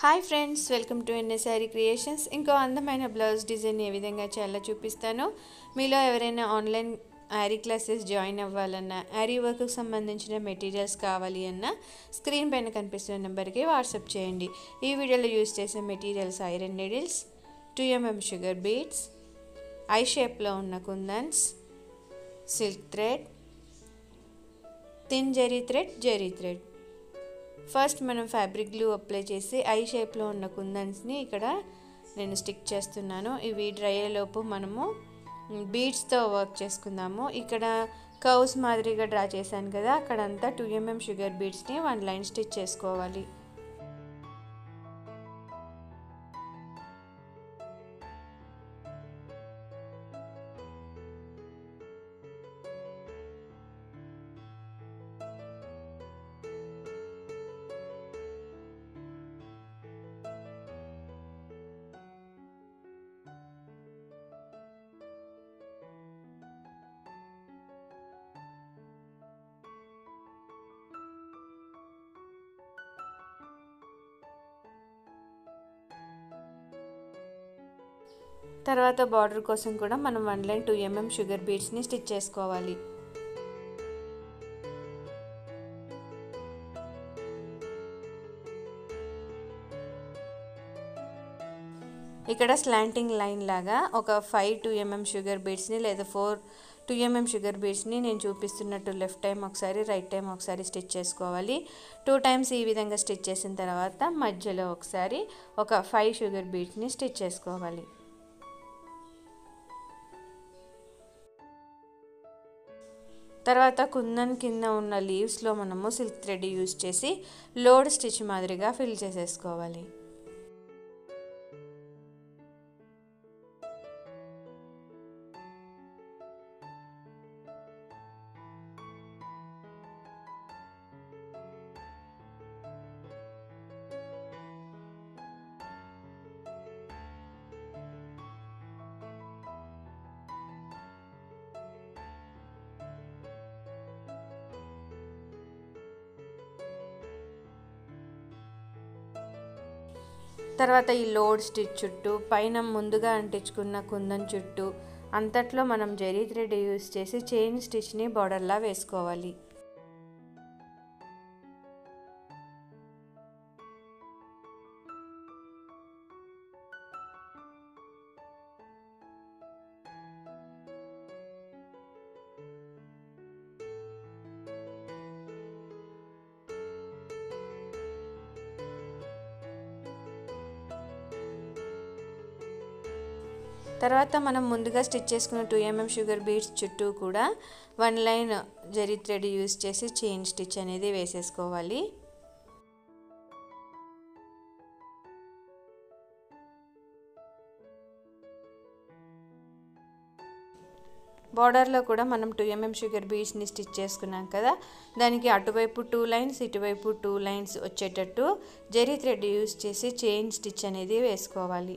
hi friends welcome to NSR Creations ఇంకో అందమైన blouse design ఏ విధంగా చేయాలో చూపిస్తాను మీలో ఎవరైనా ఆన్లైన్ యారీ క్లాసెస్ జాయిన్ అవ్వాలన్నా యారీ వర్క్కి సంబంధించిన మెటీరియల్స్ కావాలి అన్నా స్క్రీన్ పైన కనిపిస్తున్న నెంబర్కి వాట్సాప్ చేయండి ఈ వీడియోలో యూజ్ చేసే materials iron needles two mm sugar beads eye షేప్లో ఉన్న kundans silk thread thin zari thread zari thread first మనం ఫ్యాబ్రిక్ గ్లూ అప్లై చేసి ఐ షేప్లో ఉన్న కుందన్స్ని ఇక్కడ నేను స్టిక్ చేస్తున్నాను ఇవి డ్రై అయ్యేలోపు మనము బీడ్స్తో వర్క్ చేసుకుందాము ఇక్కడ కౌస్ మాదిరిగా డ్రా చేశాను కదా అక్కడంతా టూ ఎంఎం షుగర్ బీడ్స్ని వన్ లైన్ స్టిచ్ చేసుకోవాలి తర్వాత బార్డర్ కోసం కూడా మనం one line two mm sugar బీడ్స్ని స్టిచ్ చేసుకోవాలి ఇక్కడ స్లాంటింగ్ లైన్ లాగా ఒక ఫైవ్ టూ ఎంఎం షుగర్ బీడ్స్ని లేదా ఫోర్ టూ ఎంఎం షుగర్ బీడ్స్ని నేను చూపిస్తున్నట్టు లెఫ్ట్ టైం ఒకసారి రైట్ టైం ఒకసారి స్టిచ్ చేసుకోవాలి టూ టైమ్స్ ఈ విధంగా స్టిచ్ చేసిన తర్వాత మధ్యలో ఒకసారి ఒక ఫైవ్ షుగర్ బీడ్స్ని స్టిచ్ చేసుకోవాలి తర్వాత కుందన్ కింద ఉన్న లీవ్స్లో మనము సిల్క్ థ్రెడ్ యూజ్ చేసి లోడ్ స్టిచ్ మాదిరిగా ఫిల్ చేసేసుకోవాలి తర్వాత ఈ లోడ్ స్టిచ్ చుట్టూ పైన ముందుగా అంటించుకున్న కుందన్ చుట్టూ అంతట్లో మనం జెరీ థ్రెడ్ యూస్ చేసి చైన్ స్టిచ్ని బార్డర్లా వేసుకోవాలి తర్వాత మనం ముందుగా స్టిచ్ చేసుకున్న టూ ఎంఎం షుగర్ బీడ్స్ చుట్టూ కూడా one line zari thread use చేసి చైన్ స్టిచ్ అనేది వేసేసుకోవాలి బార్డర్లో కూడా మనం టూ ఎంఎం షుగర్ బీడ్స్ని స్టిచ్ చేసుకున్నాం కదా దానికి అటువైపు టూ లైన్స్ ఇటువైపు టూ లైన్స్ వచ్చేటట్టు జరీ థ్రెడ్ యూస్ చేసి చైన్ స్టిచ్ అనేది వేసుకోవాలి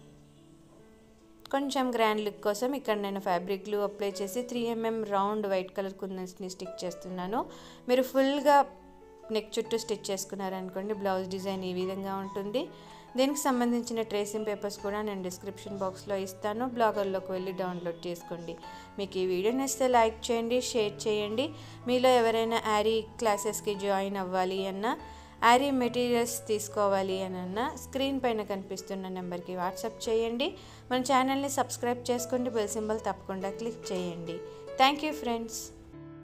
కొంచెం గ్రాండ్ లుక్ కోసం ఇక్కడ నేను ఫ్యాబ్రిక్ గ్లూ అప్లై చేసి three mm round white colour కుందన్స్ని స్టిక్ చేస్తున్నాను మీరు ఫుల్గా నెక్ చుట్టూ స్టిచ్ చేసుకున్నారనుకోండి బ్లౌజ్ డిజైన్ ఈ విధంగా ఉంటుంది దీనికి సంబంధించిన ట్రేసింగ్ పేపర్స్ కూడా నేను డిస్క్రిప్షన్ బాక్స్లో ఇస్తాను బ్లాగర్లోకి వెళ్ళి డౌన్లోడ్ చేసుకోండి మీకు ఈ వీడియో నచ్చితే లైక్ చేయండి షేర్ చేయండి మీలో ఎవరైనా యారీ క్లాసెస్కి జాయిన్ అవ్వాలి అన్నా యారీ మెటీరియల్స్ తీసుకోవాలి అని అన్న స్క్రీన్ పైన కనిపిస్తున్న నెంబర్కి వాట్సాప్ చేయండి మన ఛానల్ని సబ్స్క్రైబ్ చేసుకోండి బెల్ సింబల్ తప్పకుండా క్లిక్ చేయండి థ్యాంక్ యూ ఫ్రెండ్స్